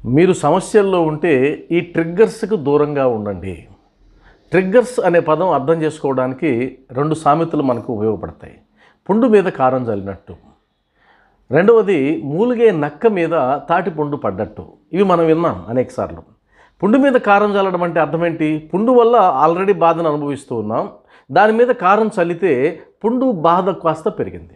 మీరు సమస్యల్లో ఉంటే ఈ ట్రిగ్గర్స్కి దూరంగా ఉండండి ట్రిగ్గర్స్ అనే పదం అర్థం చేసుకోవడానికి రెండు సామెతలు మనకు ఉపయోగపడతాయి పుండు మీద కారం చల్లినట్టు రెండవది మూలిగే నక్క మీద తాటి పుండు పడ్డట్టు ఇవి మనం విన్నాం అనేకసార్లు పుండు మీద కారం చల్లడం అంటే అర్థం ఏంటి పుండు వల్ల ఆల్రెడీ బాధను అనుభవిస్తూ ఉన్నాం దాని మీద కారం చల్లితే పుండు బాధ కాస్త పెరిగింది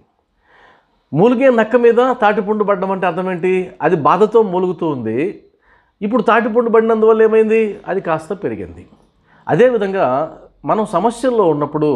మూలిగే నక్క మీద తాటిపుండు పడడం అంటే అర్థం ఏంటి అది బాధతో మూలుగుతూ ఉంది ఇప్పుడు తాటిపుండు పడినందువల్ల ఏమైంది అది కాస్త పెరిగింది అదేవిధంగా మనం సమస్యల్లో ఉన్నప్పుడు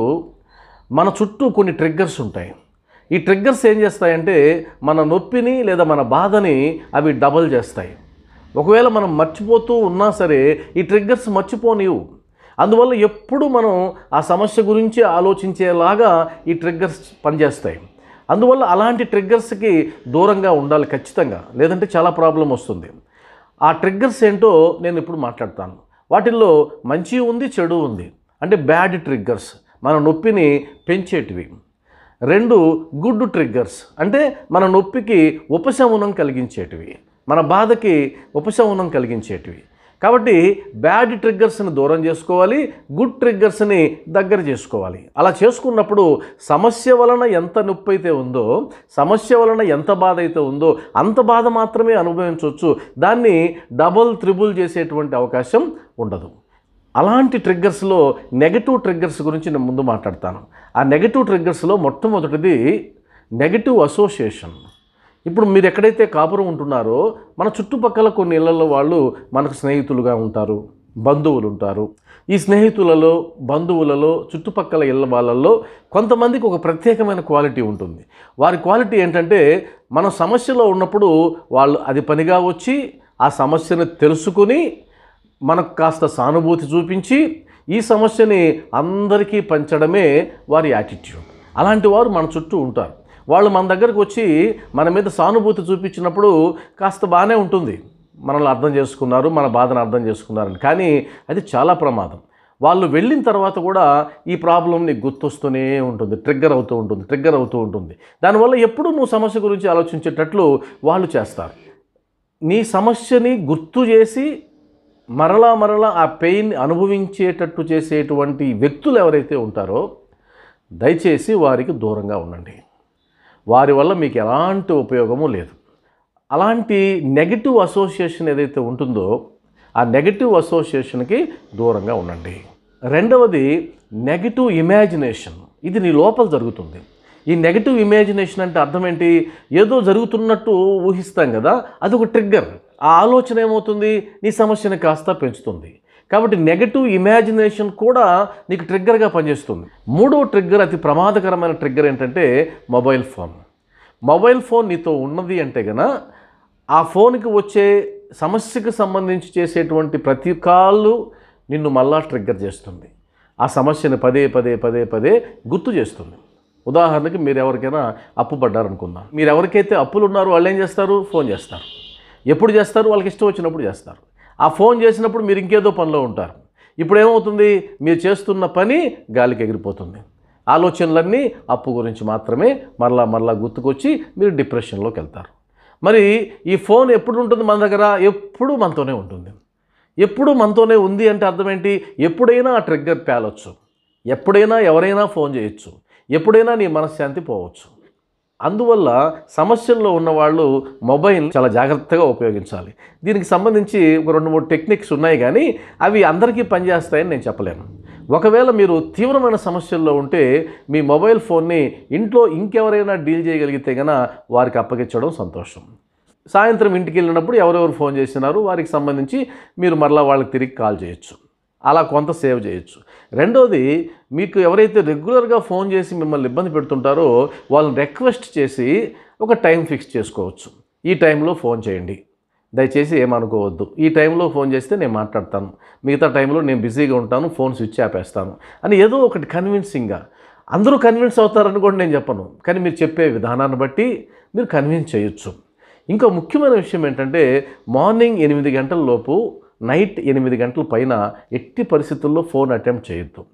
మన చుట్టూ కొన్ని ట్రిగ్గర్స్ ఉంటాయి ఈ ట్రిగ్గర్స్ ఏం చేస్తాయంటే మన నొప్పిని లేదా మన బాధని అవి డబల్ చేస్తాయి ఒకవేళ మనం మర్చిపోతూ ఉన్నా సరే ఈ ట్రిగ్గర్స్ మర్చిపోనివు అందువల్ల ఎప్పుడు మనం ఆ సమస్య గురించి ఆలోచించేలాగా ఈ ట్రిగ్గర్స్ పనిచేస్తాయి అందువల్ల అలాంటి ట్రిగ్గర్స్కి దూరంగా ఉండాలి ఖచ్చితంగా లేదంటే చాలా ప్రాబ్లం వస్తుంది ఆ ట్రిగ్గర్స్ ఏంటో నేను ఇప్పుడు మాట్లాడతాను వాటిల్లో మంచి ఉంది చెడు ఉంది అంటే బ్యాడ్ ట్రిగ్గర్స్ మన నొప్పిని పెంచేటివి రెండు గుడ్ ట్రిగ్గర్స్ అంటే మన నొప్పికి ఉపశమనం కలిగించేటివి మన బాధకి ఉపశమనం కలిగించేటివి కాబట్టి బ్యాడ్ ట్రిగ్గర్స్ని దూరం చేసుకోవాలి గుడ్ ట్రిగ్గర్స్ని దగ్గర చేసుకోవాలి అలా చేసుకున్నప్పుడు సమస్య వలన ఎంత నొప్పి అయితే ఉందో సమస్య వలన ఎంత బాధ అయితే ఉందో అంత బాధ మాత్రమే అనుభవించవచ్చు దాన్ని డబుల్ త్రిబుల్ చేసేటువంటి అవకాశం ఉండదు అలాంటి ట్రిగ్గర్స్లో నెగటివ్ ట్రిగ్గర్స్ గురించి నేను ముందు మాట్లాడతాను ఆ నెగటివ్ ట్రిగ్గర్స్లో మొట్టమొదటిది నెగటివ్ అసోసియేషన్ ఇప్పుడు మీరు ఎక్కడైతే కాపురం ఉంటున్నారో మన చుట్టుపక్కల కొన్ని ఇళ్లలో వాళ్ళు మనకు స్నేహితులుగా ఉంటారు బంధువులు ఉంటారు ఈ స్నేహితులలో బంధువులలో చుట్టుపక్కల ఇళ్ళ వాళ్ళల్లో కొంతమందికి ఒక ప్రత్యేకమైన క్వాలిటీ ఉంటుంది వారి క్వాలిటీ ఏంటంటే మనం సమస్యలో ఉన్నప్పుడు వాళ్ళు అది పనిగా వచ్చి ఆ సమస్యను తెలుసుకుని మనకు కాస్త సానుభూతి చూపించి ఈ సమస్యని అందరికీ పంచడమే వారి యాటిట్యూడ్ అలాంటి వారు మన చుట్టూ ఉంటారు వాళ్ళు మన దగ్గరకు వచ్చి మన మీద సానుభూతి చూపించినప్పుడు కాస్త బాగానే ఉంటుంది మనల్ని అర్థం చేసుకున్నారు మన బాధను అర్థం చేసుకున్నారని కానీ అది చాలా ప్రమాదం వాళ్ళు వెళ్ళిన తర్వాత కూడా ఈ ప్రాబ్లం నీకు గుర్తొస్తూనే ఉంటుంది ట్రిగ్గర్ అవుతూ ఉంటుంది ట్రిగ్గర్ అవుతూ ఉంటుంది దానివల్ల ఎప్పుడు నువ్వు సమస్య గురించి ఆలోచించేటట్లు వాళ్ళు చేస్తారు నీ సమస్యని గుర్తు చేసి మరలా మరలా ఆ పెయిన్ అనుభవించేటట్టు చేసేటువంటి వ్యక్తులు ఎవరైతే ఉంటారో దయచేసి వారికి దూరంగా ఉండండి వారి వల్ల మీకు ఎలాంటి ఉపయోగము లేదు అలాంటి నెగటివ్ అసోసియేషన్ ఏదైతే ఉంటుందో ఆ నెగటివ్ అసోసియేషన్కి దూరంగా ఉండండి రెండవది నెగటివ్ ఇమాజినేషన్ ఇది నీ లోపల జరుగుతుంది ఈ నెగటివ్ ఇమాజినేషన్ అంటే అర్థం ఏంటి ఏదో జరుగుతున్నట్టు ఊహిస్తాం కదా అది ఒక ట్రిగ్గర్ ఆ ఆలోచన ఏమవుతుంది నీ సమస్యని కాస్త పెంచుతుంది కాబట్టి నెగటివ్ ఇమాజినేషన్ కూడా నీకు ట్రిగ్గర్గా పనిచేస్తుంది మూడో ట్రిగ్గర్ అతి ప్రమాదకరమైన ట్రిగ్గర్ ఏంటంటే మొబైల్ ఫోన్ మొబైల్ ఫోన్ నీతో ఉన్నది అంటే గన ఆ ఫోన్కి వచ్చే సమస్యకు సంబంధించి చేసేటువంటి ప్రతి కాళ్ళు నిన్ను మళ్ళా ట్రిగ్గర్ చేస్తుంది ఆ సమస్యను పదే పదే పదే పదే గుర్తు చేస్తుంది ఉదాహరణకి మీరు ఎవరికైనా అప్పు పడ్డారనుకుందాం మీరు ఎవరికైతే అప్పులు ఉన్నారో వాళ్ళు ఏం చేస్తారు ఫోన్ చేస్తారు ఎప్పుడు చేస్తారు వాళ్ళకి ఇష్టం వచ్చినప్పుడు చేస్తారు ఆ ఫోన్ చేసినప్పుడు మీరు ఇంకేదో పనిలో ఉంటారు ఇప్పుడు ఏమవుతుంది మీరు చేస్తున్న పని గాలికి ఎగిరిపోతుంది ఆలోచనలన్నీ అప్పు గురించి మాత్రమే మరలా మరలా గుర్తుకొచ్చి మీరు డిప్రెషన్లోకి వెళ్తారు మరి ఈ ఫోన్ ఎప్పుడు ఉంటుంది మన దగ్గర ఎప్పుడు మనతోనే ఉంటుంది ఎప్పుడు మనతోనే ఉంది అంటే అర్థం ఏంటి ఎప్పుడైనా ఆ ట్రిగ్గర్ పేలొచ్చు ఎప్పుడైనా ఎవరైనా ఫోన్ చేయొచ్చు ఎప్పుడైనా నీ మనశ్శాంతి పోవచ్చు అందువల్ల సమస్యల్లో ఉన్నవాళ్ళు మొబైల్ చాలా జాగ్రత్తగా ఉపయోగించాలి దీనికి సంబంధించి ఒక రెండు మూడు టెక్నిక్స్ ఉన్నాయి కానీ అవి అందరికీ పనిచేస్తాయని నేను చెప్పలేను ఒకవేళ మీరు తీవ్రమైన సమస్యల్లో ఉంటే మీ మొబైల్ ఫోన్ని ఇంట్లో ఇంకెవరైనా డీల్ చేయగలిగితే గన వారికి అప్పగించడం సంతోషం సాయంత్రం ఇంటికి వెళ్ళినప్పుడు ఎవరెవరు ఫోన్ చేసినారు వారికి సంబంధించి మీరు మరలా వాళ్ళకి తిరిగి కాల్ చేయొచ్చు అలా కొంత సేవ్ చేయొచ్చు రెండోది మీకు ఎవరైతే రెగ్యులర్గా ఫోన్ చేసి మిమ్మల్ని ఇబ్బంది పెడుతుంటారో వాళ్ళని రిక్వెస్ట్ చేసి ఒక టైం ఫిక్స్ చేసుకోవచ్చు ఈ టైంలో ఫోన్ చేయండి దయచేసి ఏమనుకోవద్దు ఈ టైంలో ఫోన్ చేస్తే నేను మాట్లాడతాను మిగతా టైంలో నేను బిజీగా ఉంటాను ఫోన్ స్విచ్ ఆపేస్తాను అని ఏదో ఒకటి కన్విన్సింగ్గా అందరూ కన్విన్స్ అవుతారని కూడా నేను చెప్పను కానీ మీరు చెప్పే విధానాన్ని బట్టి మీరు కన్విన్స్ చేయొచ్చు ఇంకా ముఖ్యమైన విషయం ఏంటంటే మార్నింగ్ ఎనిమిది గంటల లోపు నైట్ ఎనిమిది గంటల పైన ఎట్టి పరిస్థితుల్లో ఫోన్ అటెంప్ట్ చేయొద్దు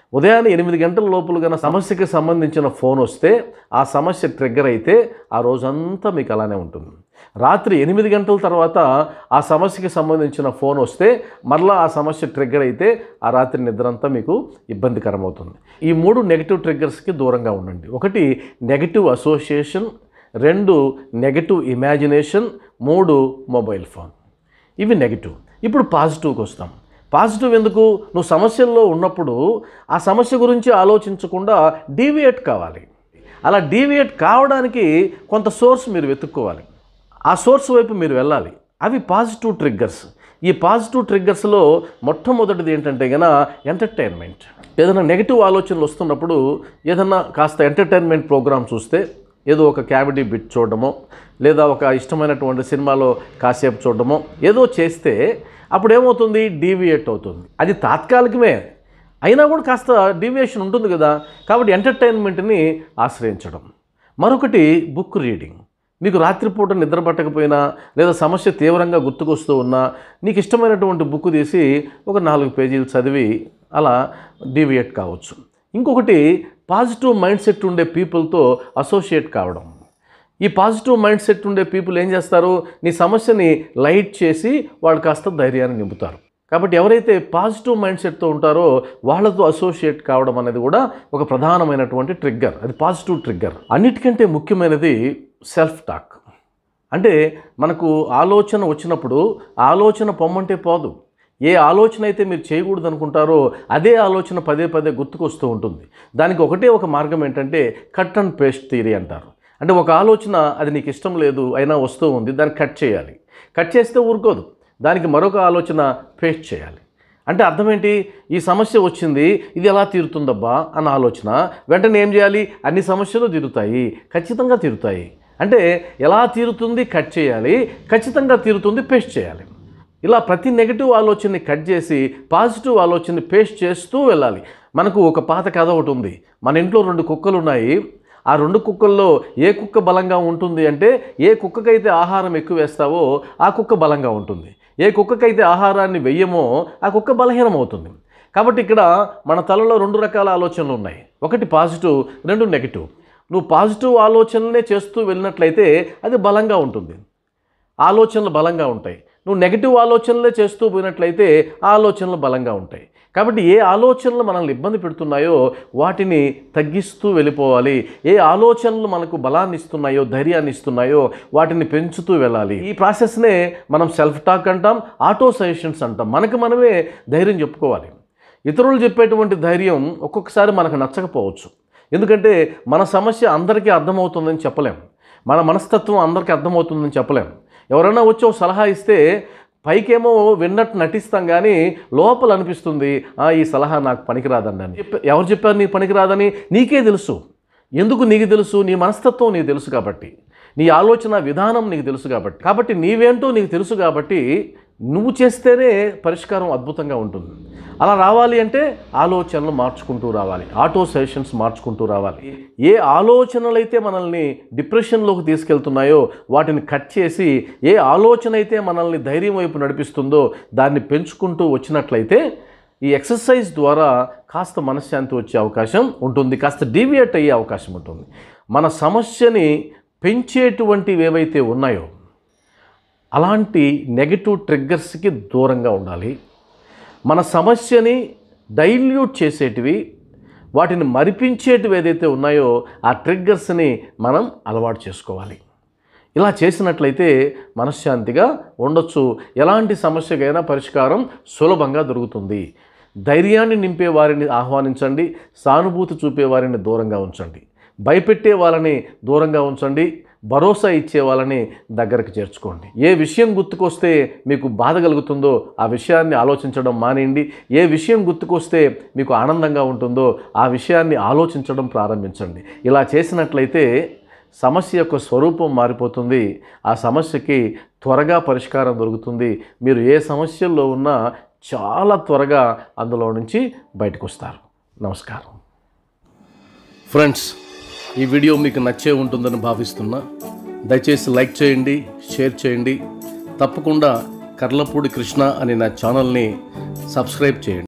ఉదయాన్నే ఎనిమిది గంటల లోపల కన్నా సమస్యకి సంబంధించిన ఫోన్ వస్తే ఆ సమస్య ట్రిగ్గర్ అయితే ఆ రోజంతా మీకు అలానే ఉంటుంది రాత్రి ఎనిమిది గంటల తర్వాత ఆ సమస్యకి సంబంధించిన ఫోన్ వస్తే మరలా ఆ సమస్య ట్రిగ్గర్ అయితే ఆ రాత్రి నిద్ర అంతా మీకు ఇబ్బందికరం అవుతుంది ఈ మూడు నెగిటివ్ ట్రిగ్గర్స్కి దూరంగా ఉండండి ఒకటి నెగిటివ్ అసోసియేషన్ రెండు నెగిటివ్ ఇమాజినేషన్ మూడు మొబైల్ ఫోన్ ఇవి నెగిటివ్ ఇప్పుడు పాజిటివ్కి వస్తాం పాజిటివ్ ఎందుకు నువ్వు సమస్యల్లో ఉన్నప్పుడు ఆ సమస్య గురించి ఆలోచించకుండా డీవియేట్ కావాలి అలా డీవియేట్ కావడానికి కొంత సోర్స్ మీరు వెతుక్కోవాలి ఆ సోర్స్ వైపు మీరు వెళ్ళాలి అవి పాజిటివ్ ట్రిగ్గర్స్ ఈ పాజిటివ్ ట్రిగ్గర్స్లో మొట్టమొదటిది ఏంటంటే గన ఎంటర్టైన్మెంట్ ఏదైనా నెగిటివ్ ఆలోచనలు వస్తున్నప్పుడు ఏదన్నా కాస్త ఎంటర్టైన్మెంట్ ప్రోగ్రామ్ చూస్తే ఏదో ఒక క్యాబిడీ బిట్ చూడడమో లేదా ఒక ఇష్టమైనటువంటి సినిమాలో కాసేపు చూడడమో ఏదో చేస్తే అప్పుడు ఏమవుతుంది డీవియేట్ అవుతుంది అది తాత్కాలికమే అయినా కూడా కాస్త డీవియేషన్ ఉంటుంది కదా కాబట్టి ఎంటర్టైన్మెంట్ని ఆశ్రయించడం మరొకటి బుక్ రీడింగ్ మీకు రాత్రిపూట నిద్ర పట్టకపోయినా లేదా సమస్య తీవ్రంగా గుర్తుకొస్తూ ఉన్నా నీకు ఇష్టమైనటువంటి బుక్ తీసి ఒక నాలుగు పేజీలు చదివి అలా డీవియేట్ కావచ్చు ఇంకొకటి పాజిటివ్ మైండ్ సెట్ ఉండే పీపుల్తో అసోసియేట్ కావడం ఈ పాజిటివ్ మైండ్ సెట్ ఉండే పీపుల్ ఏం చేస్తారు నీ సమస్యని లైట్ చేసి వాళ్ళు కాస్త ధైర్యాన్ని నింపుతారు కాబట్టి ఎవరైతే పాజిటివ్ మైండ్ సెట్తో ఉంటారో వాళ్ళతో అసోసియేట్ కావడం అనేది కూడా ఒక ప్రధానమైనటువంటి ట్రిగ్గర్ అది పాజిటివ్ ట్రిగ్గర్ అన్నిటికంటే ముఖ్యమైనది సెల్ఫ్ టాక్ అంటే మనకు ఆలోచన వచ్చినప్పుడు ఆలోచన పొమ్మంటే పోదు ఏ ఆలోచన అయితే మీరు చేయకూడదు అనుకుంటారో అదే ఆలోచన పదే పదే గుర్తుకొస్తూ ఉంటుంది దానికి ఒకటే ఒక మార్గం ఏంటంటే కట్ అండ్ పేస్ట్ థియరీ అంటారు అంటే ఒక ఆలోచన అది నీకు ఇష్టం లేదు అయినా వస్తూ ఉంది దాన్ని కట్ చేయాలి కట్ చేస్తే ఊరుకోదు దానికి మరొక ఆలోచన పేస్ట్ చేయాలి అంటే అర్థం ఏంటి ఈ సమస్య వచ్చింది ఇది ఎలా తీరుతుందబ్బా అన్న ఆలోచన వెంటనే ఏం చేయాలి అన్ని సమస్యలు తీరుతాయి ఖచ్చితంగా తీరుతాయి అంటే ఎలా తీరుతుంది కట్ చేయాలి ఖచ్చితంగా తీరుతుంది పేస్ట్ చేయాలి ఇలా ప్రతి నెగిటివ్ ఆలోచనని కట్ చేసి పాజిటివ్ ఆలోచనని పేస్ట్ చేస్తూ వెళ్ళాలి మనకు ఒక పాత కథ ఒకటి ఉంది మన ఇంట్లో రెండు కుక్కలు ఉన్నాయి ఆ రెండు కుక్కల్లో ఏ కుక్క బలంగా ఉంటుంది అంటే ఏ కుక్కకైతే ఆహారం ఎక్కువ వేస్తావో ఆ కుక్క బలంగా ఉంటుంది ఏ కుక్కకైతే ఆహారాన్ని వెయ్యమో ఆ కుక్క బలహీనం అవుతుంది కాబట్టి ఇక్కడ మన తలలో రెండు రకాల ఆలోచనలు ఉన్నాయి ఒకటి పాజిటివ్ రెండు నెగిటివ్ నువ్వు పాజిటివ్ ఆలోచనలే చేస్తూ వెళ్ళినట్లయితే అది బలంగా ఉంటుంది ఆలోచనలు బలంగా ఉంటాయి నువ్వు నెగిటివ్ ఆలోచనలే చేస్తూ పోయినట్లయితే ఆ ఆలోచనలు బలంగా ఉంటాయి కాబట్టి ఏ ఆలోచనలు మనల్ని ఇబ్బంది పెడుతున్నాయో వాటిని తగ్గిస్తూ వెళ్ళిపోవాలి ఏ ఆలోచనలు మనకు బలాన్ని ఇస్తున్నాయో ధైర్యాన్ని ఇస్తున్నాయో వాటిని పెంచుతూ వెళ్ళాలి ఈ ప్రాసెస్నే మనం సెల్ఫ్ టాక్ అంటాం ఆటో సజెషన్స్ అంటాం మనకు మనమే ధైర్యం చెప్పుకోవాలి ఇతరులు చెప్పేటువంటి ధైర్యం ఒక్కొక్కసారి మనకు నచ్చకపోవచ్చు ఎందుకంటే మన సమస్య అందరికీ అర్థమవుతుందని చెప్పలేం మన మనస్తత్వం అందరికీ అర్థమవుతుందని చెప్పలేం ఎవరైనా వచ్చి ఒక సలహా ఇస్తే పైకేమో విన్నట్టు నటిస్తాం కానీ లోపల అనిపిస్తుంది "ఆ, ఈ సలహా నాకు పనికిరాదండి అని చెప్ప- ఎవరు చెప్పారు నీకు పనికిరాదని నీకే తెలుసు ఎందుకు నీకు తెలుసు నీ మనస్తత్వం నీకు తెలుసు కాబట్టి నీ ఆలోచన విధానం నీకు తెలుసు కాబట్టి కాబట్టి నీవేంటో నీకు తెలుసు కాబట్టి నువ్వు చేస్తేనే పరిష్కారం అద్భుతంగా ఉంటుంది అలా రావాలి అంటే ఆలోచనలు మార్చుకుంటూ రావాలి ఆటో సెషన్స్ మార్చుకుంటూ రావాలి ఏ ఆలోచనలైతే మనల్ని డిప్రెషన్లోకి తీసుకెళ్తున్నాయో వాటిని కట్ చేసి ఏ ఆలోచన అయితే మనల్ని ధైర్యం వైపు నడిపిస్తుందో దాన్ని పెంచుకుంటూ వచ్చినట్లయితే ఈ ఎక్సర్సైజ్ ద్వారా కాస్త మనశ్శాంతి వచ్చే అవకాశం ఉంటుంది కాస్త డీవియేట్ అయ్యే అవకాశం ఉంటుంది మన సమస్యని పెంచేటువంటివి ఏవైతే ఉన్నాయో అలాంటి నెగటివ్ ట్రిగ్గర్స్కి దూరంగా ఉండాలి మన సమస్యని డైల్యూట్ చేసేటివి వాటిని మరిపించేటివి ఏదైతే ఉన్నాయో ఆ ట్రిగ్గర్స్ని మనం అలవాటు చేసుకోవాలి ఇలా చేసినట్లయితే మనశ్శాంతిగా ఉండొచ్చు ఎలాంటి సమస్యకైనా పరిష్కారం సులభంగా దొరుకుతుంది ధైర్యాన్ని నింపే వారిని ఆహ్వానించండి సానుభూతి చూపే వారిని దూరంగా ఉంచండి భయపెట్టే వాళ్ళని దూరంగా ఉంచండి భరోసా ఇచ్చే వాళ్ళని దగ్గరకు చేర్చుకోండి ఏ విషయం గుర్తుకొస్తే మీకు బాధ కలుగుతుందో ఆ విషయాన్ని ఆలోచించడం మానేయండి ఏ విషయం గుర్తుకొస్తే మీకు ఆనందంగా ఉంటుందో ఆ విషయాన్ని ఆలోచించడం ప్రారంభించండి ఇలా చేసినట్లయితే సమస్య యొక్క స్వరూపం మారిపోతుంది ఆ సమస్యకి త్వరగా పరిష్కారం దొరుకుతుంది మీరు ఏ సమస్యల్లో ఉన్నా చాలా త్వరగా అందులో నుంచి బయటకు వస్తారు నమస్కారం ఫ్రెండ్స్ ఈ వీడియో మీకు నచ్చే ఉంటుందని భావిస్తున్నా దయచేసి లైక్ చేయండి షేర్ చేయండి తప్పకుండా కర్లపూడి కృష్ణ అనే నా ఛానల్ని సబ్స్క్రైబ్ చేయండి